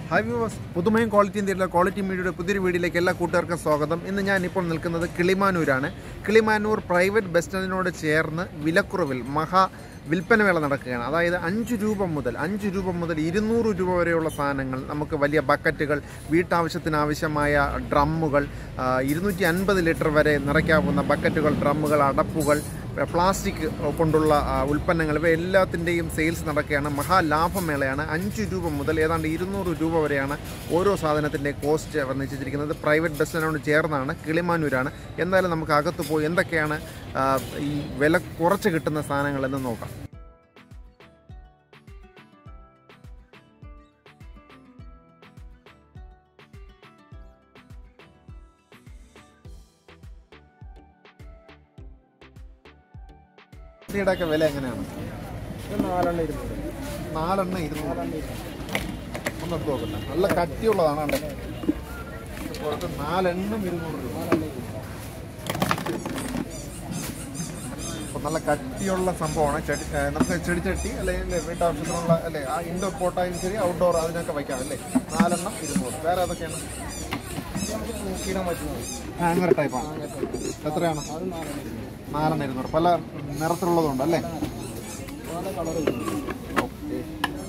Hi viewers പുതുമയും ക്വാളിറ്റിയും തീരുന്ന quality മീഡിയയുടെ പുതിയൊരു വീഡിയോയിലേക്ക് എല്ലാ കൂട്ടുകാർക്കും സ്വാഗതം ഇന്ന് ഞാൻ ഇപ്പോൾ നിൽക്കുന്നത് കിളിമാനൂരാണ് കിളിമാനൂർ പ്രൈവറ്റ് ബസ് സ്റ്റാൻഡിനോട് ചേർന്ന് വിലക്കുറവിൽ മഹാ വിൽപ്പനവേള നടക്കുകയാണ് അതായത് അഞ്ച് രൂപ മുതൽ അഞ്ച് രൂപ മുതൽ ഇരുന്നൂറ് രൂപ വരെയുള്ള സാധനങ്ങൾ നമുക്ക് വലിയ ബക്കറ്റുകൾ വീട്ടാവശ്യത്തിന് ആവശ്യമായ ഡ്രമ്മുകൾ ഇരുന്നൂറ്റി അൻപത് ലിറ്റർ വരെ നിറയ്ക്കാവുന്ന ബക്കറ്റുകൾ ഡ്രമ്മുകൾ അടപ്പുകൾ പ്ലാസ്റ്റിക് കൊണ്ടുള്ള ആ, ഉൽപ്പന്നങ്ങൾ ഇവ എല്ലാത്തിൻ്റെയും സെയിൽസ് നടക്കുകയാണ് മഹാലാഭമേളയാണ് അഞ്ച് രൂപ മുതൽ ഏതാണ്ട് ഇരുന്നൂറ് രൂപ വരെയാണ് ഓരോ സാധനത്തിൻ്റെ കോസ്റ്റ് അവർ നിശ്ചയിച്ചിരിക്കുന്നത് പ്രൈവറ്റ് ബസ് സ്റ്റാൻഡിനോട് ചേർന്നാണ് കിളിമാനൂരാണ് എന്തായാലും നമുക്ക് അകത്ത് പോയി എന്തൊക്കെയാണ് ആ, ഈ വില കുറച്ച് കിട്ടുന്ന സാധനങ്ങളെന്ന് നോക്കാം ഒക്കെ വില എങ്ങനെയാണ് നാലെണ്ണം ഇരുന്നൂറ് നാലെണ്ണ ഇരുന്നൂറ് ഒന്നെടുത്ത് നോക്കട്ടെ നല്ല കട്ടിയുള്ളതാണ് അവിടെ പുറത്ത് നാലെണ്ണം ഇരുന്നൂറ് രൂപ അപ്പോൾ നല്ല കട്ടിയുള്ള സംഭവമാണ് ചെടി ഏ, നമുക്ക് ചെടിച്ചട്ടി അല്ലെങ്കിൽ വീട്ടാവശ്യത്തിനുള്ള അല്ലേ ആ ഇൻഡോർ പോട്ടായാലും ശരി ഔട്ട്ഡോർ അതിനൊക്കെ വയ്ക്കാം അല്ലേ നാലെണ്ണം ഇരുന്നൂറ് വേറെ ഏതൊക്കെയാണ് നമുക്ക് തൂക്കിയിടാൻ പറ്റുന്നത് ഹാങ്ങർ ടൈപ്പാണ് എത്രയാണ് അത് നാലെണ്ണം ഇരുന്നൂറ് നാലെണ്ണം ഇരുന്നൂറ് പല നിറത്തിലുള്ളതുണ്ട് അല്ലേ പല കളർ ഓക്കെ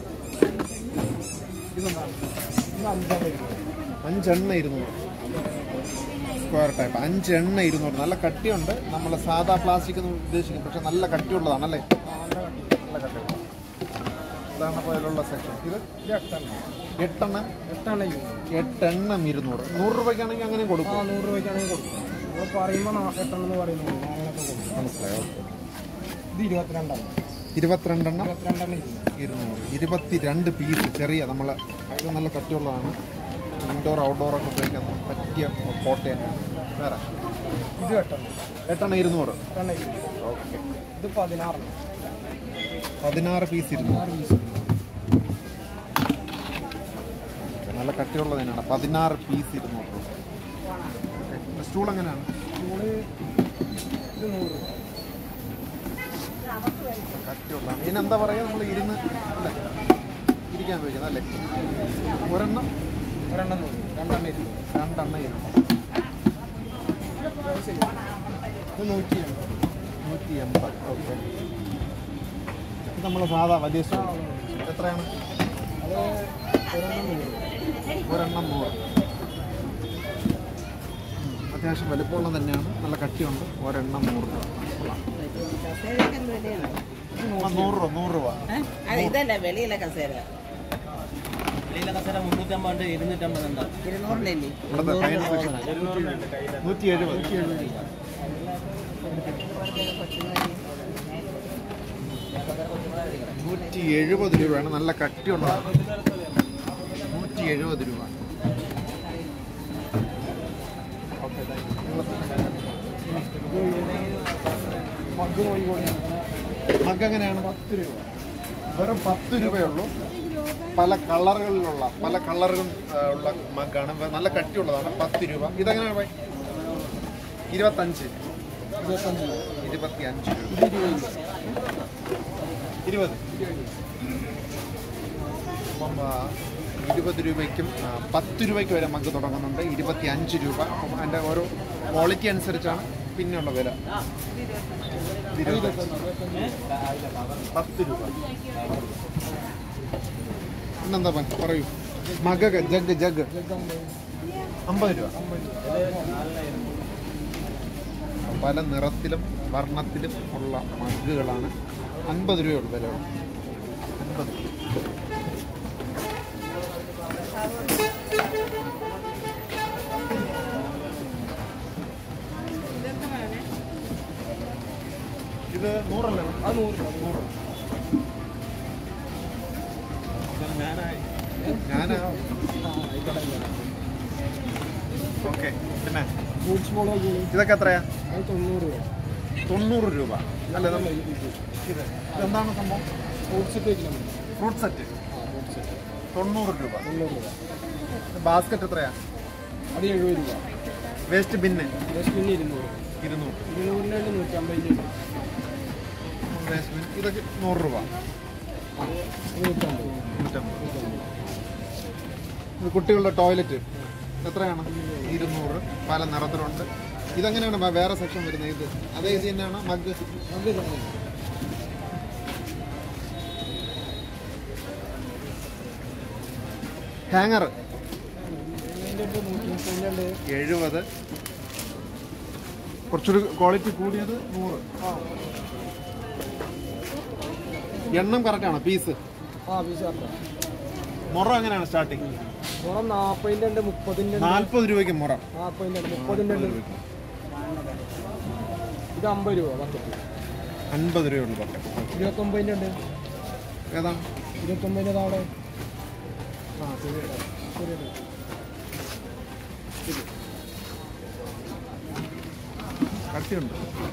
ഇതെന്താണ് ഇത് അഞ്ചെണ്ണം ഇരുന്നൂറ് അഞ്ചെണ്ണ ഇരുന്നൂറ് സ്ക്വയർ ടൈപ്പ് അഞ്ചെണ്ണ ഇരുന്നൂറ് നല്ല കട്ടിയുണ്ട് നമ്മൾ സാധാ പ്ലാസ്റ്റിക് എന്ന് ഉദ്ദേശിക്കും പക്ഷെ നല്ല കട്ടിയുള്ളതാണ് അല്ലേ നല്ല കട്ടി നല്ല കട്ടിയുള്ള ഇതാണ് അപ്പോൾ അതിലുള്ള സെക്ഷൻ ഇത് ഇത് എട്ടെണ്ണം എട്ടെണ്ണം എട്ടെണ്ണം ഇരുന്നൂറ് എട്ടെണ്ണം ഇരുന്നൂറ് നൂറ് രൂപയ്ക്കാണെങ്കിൽ അങ്ങനെ ആ കൊടുക്കും നൂറ് രൂപയ്ക്കാണെങ്കിൽ കൊടുക്കും നമ്മൾ പറയുമ്പോൾ നാ- എട്ടെണ്ണം എന്ന് പറയുന്നത് അങ്ങനെയൊക്കെ കൊടുക്കും മനസ്സിലായോ ഇത് ഇരുപത്തിരണ്ടെണ്ണം ഇരുപത്തിരണ്ടെണ്ണം ഇരുപത്തിരണ്ടെണ്ണം ഇരുന്നൂറ് ഇരുന്നൂറ് ഇരുപത്തിരണ്ട് പീസ് ചെറിയ നമ്മൾ ഇത് നല്ല കട്ടിയുള്ളതാണ് ഇൻഡോർ ഔട്ട്ഡോർ ഒക്കെ ഉപയോഗിക്കാൻ പറ്റിയ കോട്ടയാണ് വേറെ ഇത് എട്ടെണ്ണം എട്ടെണ്ണം ഇരുന്നൂറ് എട്ടെണ്ണം ഇരുന്നൂറ് ഓക്കെ ഇത് പതിനാറെണ്ണം പതിനാറ് പീസ് ഇരുന്നൂറ് ആറ് പീസ് നല്ല കട്ടിയുള്ളതിനാണ് പതിനാറ് പീസ് ഇരുന്നൂറ് രൂപ ഓക്കെ സ്റ്റൂൾ എങ്ങനെയാണ് സ്കൂള് ഇത് നൂറ് രൂപ കട്ടിയുള്ളതാണ് ഇതിനെന്താ പറയുക നമ്മൾ ഇരുന്ന് അല്ലേ ഇരിക്കാൻ ഉപയോഗിക്കുന്നത് അല്ലേ ഒരെണ്ണം ഒരെണ്ണം നൂറ് രണ്ടെണ്ണം ഇരുന്നൂറ് രണ്ടെണ്ണം ഇരുന്നൂറ് ഇത് നൂറ്റി എൺപത് നൂറ്റി എൺപത് ഓക്കെ ഇത് നമ്മൾ സാധാ വലിയ സ്റ്റൂൾ എത്രയാണ് അത് ഒരെണ്ണം നൂറ് ഒരെണ്ണം നൂറ് ഉം, അത്യാവശ്യം വലിപ്പമുള്ളത് തന്നെയാണ് നല്ല കട്ടിയുണ്ട് ഒരെണ്ണം നൂറ് രൂപ കൊള്ളാം. കസേരയൊക്കെ എന്ത് വിലയാണ്? ആ, നൂറ് രൂപ നൂറ് രൂപ ഏ? അത് ഇതല്ല വെളിയിലെ കസേര വെളിയിലെ കസേര മുന്നൂറ്റമ്പത് ഇരുന്നൂറ്റമ്പത് ഉണ്ട് ഇരുന്നൂറിനല്ലേ ഇവിടുത്തെ കൈയിൽ വെച്ച് നൂറ്റി എഴുപത് നൂറ്റി എഴുപത് രൂപയാണ് നല്ല കട്ടിയുള്ളതാണ് നൂറ്റി എഴുപത് രൂപ ഓക്കെ മഗ് നോക്കിക്കോളി മഗ് എങ്ങനെയാണ് പത്ത് രൂപ വെറും പത്ത് രൂപയുള്ളൂ പല കളറുകളിലുള്ള പല കളറുകൾ ആ, ഉള്ള മഗ്ഗാണ് വെ- നല്ല കട്ടിയുള്ളതാണ് പത്ത് രൂപ ഇതെങ്ങനെയാണ് പോയി ഇരുപത്തഞ്ച് ഇരുപത്തഞ്ച് രൂപ ഇരുപത്തി അഞ്ച് രൂപ ഇത് ഇരുപത് ഇരുപത് അപ്പം ആ, ഇരുപത് രൂപയ്ക്കും ആ, പത്ത് രൂപയ്ക്ക് വരെ മഗ് തുടങ്ങുന്നുണ്ട് ഇരുപത്തി അഞ്ച് രൂപ അപ്പം അതിൻ്റെ ഓരോ ക്വാളിറ്റി അനുസരിച്ചാണ് പിന്നെയുള്ള വില ഇരുപത്തഞ്ച് പത്ത് രൂപ പിന്നെന്താ പ- പറയൂ മഗ ജഗ് ജഗ് അമ്പത് രൂപ പല നിറത്തിലും വർണ്ണത്തിലും ഉള്ള മഗ്ഗുകളാണ് അൻപത് രൂപയുള്ള വില അൻപത് ഇത് നൂറല്ലേ അത് നൂറ് രൂപ നൂറ് ഞാനായി ഞാൻ ആ ആയിക്കോട്ടെ ഓക്കെ പിന്നെ ഫ്രൂട്ട്സ് ബോൾ നോക്കിക്കോളി ഇതൊക്കെ എത്രയാ അത് തൊണ്ണൂറ് രൂപ തൊണ്ണൂറ് രൂപ അല്ലേ നമ്മൾ ഇത് ഇത് ഇതെന്താണ് സംഭവം ഫ്രൂട്ട്സ് ഇട്ട് വെക്കണം ഫ്രൂട്ട് സെറ്റ് ആ ഫ്രൂട്ട്സ് സെറ്റ് തൊണ്ണൂറ് രൂപ തൊണ്ണൂറ് രൂപ ബാസ്ക്കറ്റ് എത്രയാ അത് എഴുപത് രൂപ വേസ്റ്റ് ബിന്ന് ഡസ്റ്റ്ബിന് ഇരുന്നൂറ് ഇരുന്നൂറ് ഇരുന്നൂറിൻ്റെ നൂറ്റമ്പതിൻ്റെ ഉണ്ട് വേസ്റ്റ് ബിൻ ഇതൊക്കെ നൂറ് രൂപ നൂറ്റമ്പത് നൂറ്റമ്പത് ഇത് കുട്ടികളുടെ ടോയ്ലറ്റ് എത്രയാണ് ഇരുന്നൂറ് പല നിറത്തിലുണ്ട് ഇതെങ്ങനെയാണ് വേ- വേറെ സെക്ഷൻ വരുന്നത് ഇത് അതേ ഇത് തന്നെയാണ് മഗ് നമുക്ക് ഇതാണ്. ഹാങ്ങർ ഇതിന്റെ ഉണ്ട് നൂറ്റി മുപ്പതിന്റെ ഉണ്ട് എഴുപത് കുറച്ചൊരു ക്വാളിറ്റി കൂടിയത് നൂറ് ആ എണ്ണം കറക്റ്റാണ് പീസ് ആ പീസ് കറക്റ്റാ മുറ എങ്ങനെയാണ് സ്റ്റാർട്ടിങ് മുറം നാൽപ്പതിന്റെ ഉണ്ട് മുപ്പതിന്റെ ഉണ്ട് നാൽപ്പത് രൂപയ്ക്ക് മുറ നാൽപ്പതിന്റെ ഉണ്ട് മുപ്പതിന്റെ ഉണ്ട് ഇത് അമ്പത് രൂപ ബക്കറ്റ് അൻപത് രൂപയുള്ളൂ പക്ക ഇരുപത്തൊമ്പതിന്റെ ഉണ്ട് ഏതാണ് ഇരുപത്തൊമ്പതിന്റെ താടെ ആ ശരി ശരി കട്ടിയുണ്ട്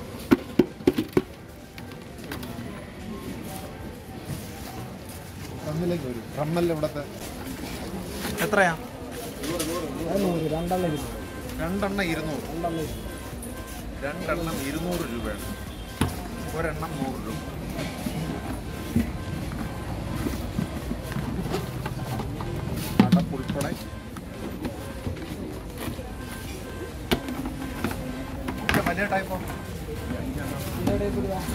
റമ്മിലേക്ക് വരും റമ്മല്ല ഇവിടത്തെ എത്രയാ അത് നൂറ് രണ്ടെണ്ണം ഇരുന്നു രണ്ടെണ്ണം ഇരുന്നൂറ് രണ്ടെണ്ണം ഇരുന്നു രണ്ടെണ്ണം ഇരുന്നൂറ് രൂപയാണ് ഒരെണ്ണം നൂറ് രൂപ അടപ്പുൾപ്പെടെ ഇത് വലിയ ടൈപ്പോ ഇതിന്റെ ഇടയിൽ കൂടി വാ.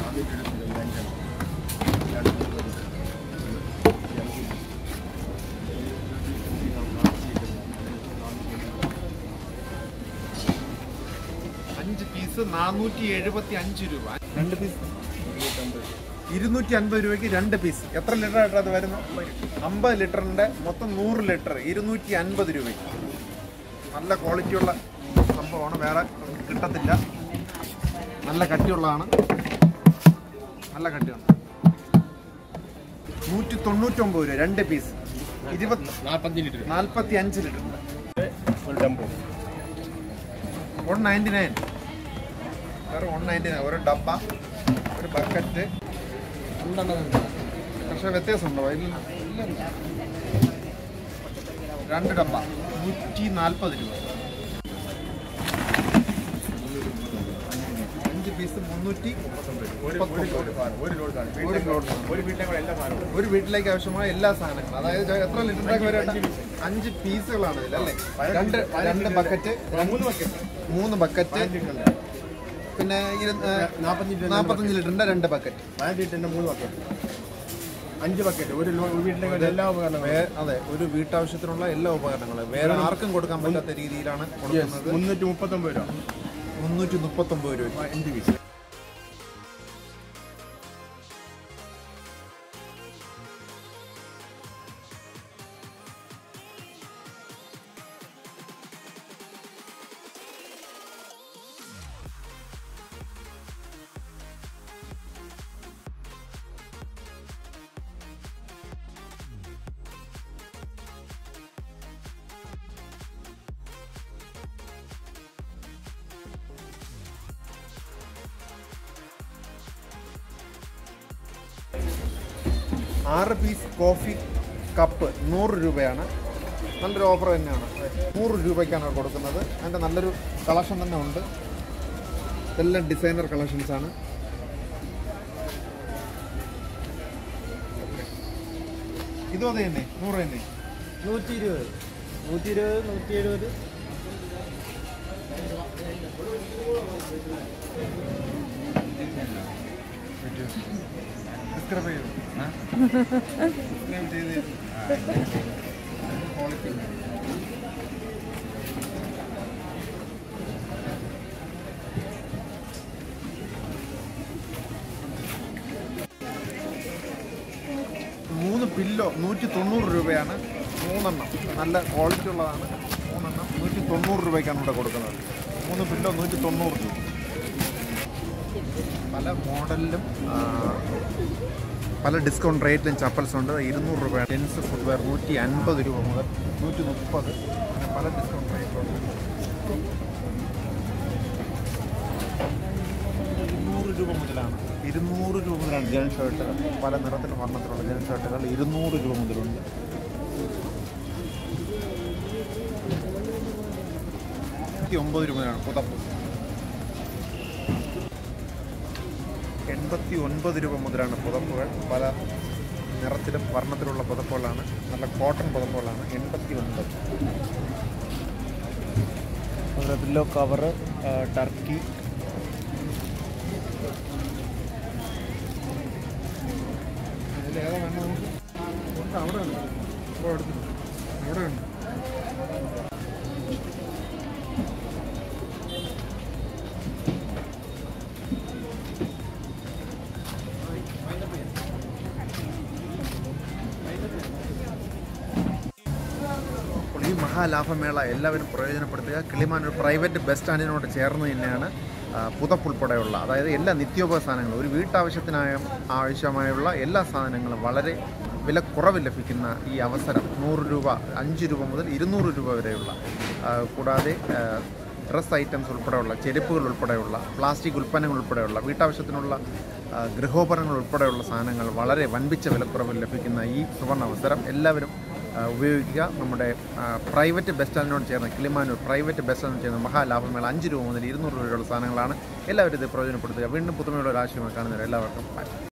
അഞ്ച് പീസ് നാനൂറ്റി എഴുപത്തി അഞ്ച് രൂപ രണ്ട് പീസ് ഇരുന്നൂറ്റി അൻപത് രൂപയ്ക്ക് രണ്ട് പീസ് എത്ര ലിറ്റർ ആയിട്ടാണ് അത് വരുന്നത് അമ്പത് ലിറ്ററിന്റെ മൊത്തം നൂറ് ലിറ്റർ ഇരുന്നൂറ്റി അൻപത് രൂപയ്ക്ക് നല്ല ക്വാളിറ്റിയുള്ള സംഭവമാണ് വേറെ കിട്ടത്തില്ല നല്ല കട്ടിയുള്ളതാണ് നല്ല കട്ടിയുണ്ട് നൂറ്റി തൊണ്ണൂറ്റൊമ്പത് രൂപ രണ്ട് പീസ് ഇരുപത്തി നാൽപ്പത്തഞ്ച് ലിറ്റർ നാൽപ്പത്തി അഞ്ച് ലിറ്ററിന്റെ ഒരു ടെമ്പോ വൺ നയൻറ്റി നയൻ വേറെ വൺ നയൻറ്റി നയൻ ഒരു ഡബ്ബ ഒരു ബക്കറ്റ് രണ്ടെണ്ണം ഉണ്ട്. പക്ഷേ വ്യത്യാസമുണ്ടോ ഇല്ല രണ്ട് ഡബ്ബ നൂറ്റി നാൽപ്പത് രൂപ അഞ്ച് പീസ് മുന്നൂറ്റി മുപ്പത്തൊമ്പത് രൂപ. ഒരു ലോഡ് സാധനം ഒരു ലോഡ് സാധനം. ഒരു വീട്ടിലേക്ക് എല്ലാ സാധനവും ഒരു വീട്ടിലേക്ക് ആവശ്യമായ എല്ലാ സാധനങ്ങളും അതായത് ചെ- എത്ര ലിറ്ററിലേക്ക് വരെ അഞ്ച് പീസുകളാണ് ഇതിൽ അല്ലേ രണ്ട് രണ്ട് ബക്കറ്റ് മൂന്ന് ബക്കറ്റ് മൂന്ന് ബക്കറ്റ് പിന്നെ ഇരു- ഏ, നാൽപ്പത്തഞ്ച് നാൽപ്പത്തഞ്ച് ലിറ്ററിന്റെ രണ്ട് ബക്കറ്റ് പതിനഞ്ച് ലിറ്ററിന്റെ മൂന്ന് ബക്കറ്റ് അഞ്ച് ബക്കറ്റ് ഒരു ലോ- ഒരു വീട്ടിലേക്ക് എല്ലാ ഉപകരണങ്ങളും വേ- അതെ ഒരു വീട്ടാവശ്യത്തിനുള്ള എല്ലാ ഉപകരണങ്ങളും വേറെ ആർക്കും കൊടുക്കാൻ പറ്റാത്ത രീതിയിലാണ് കൊടുക്കുന്നത് മുന്നൂറ്റി മുപ്പത്തൊമ്പത് രൂപ മുന്നൂറ്റി മുപ്പത്തൊമ്പത് രൂപ അഞ്ച് പീസ് ആറ് പീസ് കോഫി കപ്പ് നൂറ് രൂപയാണ് നല്ലൊരു ഓഫർ തന്നെയാണ് നൂറ് രൂപയ്ക്കാണ് അവർ കൊടുക്കുന്നത് അതിൻ്റെ നല്ലൊരു കളക്ഷൻ തന്നെ ഉണ്ട് എല്ലാം ഡിസൈനർ കളക്ഷൻസ് ആണ് ഇതും അതെ തന്നെ നൂറ് തന്നെ നൂറ്റി ഇരുപത് നൂറ്റി ഇരുപത് നൂറ്റി എഴുപത് ഡിസ്ക്രൈബ് ചെയ്യൂ ഡിസ്ക്രൈബ് ചെയ്ത് ക്വാളിറ്റി മൂന്ന് പില്ലോ നൂറ്റി തൊണ്ണൂറ് രൂപയാണ് മൂന്നെണ്ണം നല്ല ക്വാളിറ്റി ഉള്ളതാണ് മൂന്നെണ്ണം നൂറ്റി തൊണ്ണൂറ് രൂപയ്ക്കാണ് ഇവിടെ കൊടുക്കുന്നത് മൂന്ന് പില്ലോ നൂറ്റി തൊണ്ണൂറ് രൂപ പല മോഡലിലും ആ, പല ഡിസ്കൗണ്ട് റേറ്റിലും ചപ്പൽസ് ഉണ്ട് ഇരുന്നൂറ് രൂപ ജെൻസ് ഫുട്വെയർ നൂറ്റി അൻപത് രൂപ മുതൽ നൂറ്റി മുപ്പത് അങ്ങനെ പല ഡിസ്കൗണ്ട് റേറ്റിലുണ്ട് ഇരുന്നൂറ് രൂപ മുതലാണ് ഇരുന്നൂറ് രൂപ മുതലാണ് ജെൻ ഷർട്ടുകൾ പല നിറത്തിലും വർണ്ണത്തിലുള്ള ജെൻ ഷർട്ടുകൾ ഇരുന്നൂറ് രൂപ മുതലുണ്ട് നൂറ്റി ഒമ്പത് രൂപ മുതലാണ് പുതപ്പ് എൺപത്തി ഒൻപത് രൂപ മുതലാണ് പുതപ്പുകൾ പല നിറത്തിലും വർണ്ണത്തിലുള്ള പുതപ്പുകളാണ് നല്ല കോട്ടൺ പുതപ്പുകളാണ് എൺപത്തി ഒൻപത് അതുപോലെ പില്ലോ കവറ് ടർക്കി ഇതിലേതാ വേണ്ടത് നമുക്ക്? ഉണ്ട്, അവിടെ ഉണ്ട്. ഇവിടെ എടുത്തിട്ടുണ്ട്. അവിടെ ഉണ്ട്. അപ്പോൾ ഈ മഹാലാഭമേള എല്ലാവരും പ്രയോജനപ്പെടുത്തുക കിളിമാൻ ഒരു പ്രൈവറ്റ് ബസ് സ്റ്റാൻഡിനോട് ചേർന്ന് തന്നെയാണ് ആ, പുതപ്പുൾപ്പെടെയുള്ള അതായത് എല്ലാ നിത്യോപക സാധനങ്ങളും ഒരു വീട്ടാവശ്യത്തിനായ ആവശ്യമായുള്ള എല്ലാ സാധനങ്ങളും വളരെ വിലക്കുറവിൽ ലഭിക്കുന്ന ഈ അവസരം നൂറ് രൂപ അഞ്ച് രൂപ മുതൽ ഇരുന്നൂറ് രൂപ വരെയുള്ള ആ, കൂടാതെ ഡ്രസ് ഐറ്റംസ് ഉൾപ്പെടെയുള്ള ചെരുപ്പുകൾ ഉൾപ്പെടെയുള്ള പ്ലാസ്റ്റിക് ഉൽപ്പന്നങ്ങൾ ഉൾപ്പെടെയുള്ള വീട്ടാവശ്യത്തിനുള്ള ആ, ഗൃഹോപകരണങ്ങൾ ഉൾപ്പെടെയുള്ള സാധനങ്ങൾ വളരെ വൻപിച്ച വിലക്കുറവിൽ ലഭിക്കുന്ന ഈ സുവർണ അവസരം എല്ലാവരും ആ, ഉപയോഗിക്കുക നമ്മുടെ ആ, പ്രൈവറ്റ് ബസ് സ്റ്റാൻഡിനോട് ചേർന്ന് കിളിമാനൂർ പ്രൈവറ്റ് ബസ് സ്റ്റാൻഡിനോട് ചേർന്ന് മഹാലാഭമേള അഞ്ച് രൂപ മുതൽ ഇരുന്നൂറ് രൂപയുള്ള സാധനങ്ങളാണ് എല്ലാവരും ഇത് പ്രയോജനപ്പെടുത്തുക വീണ്ടും പുതുമയുള്ള ഒരു ആശയമായി കാണുന്നവർ എല്ലാവർക്കും bye.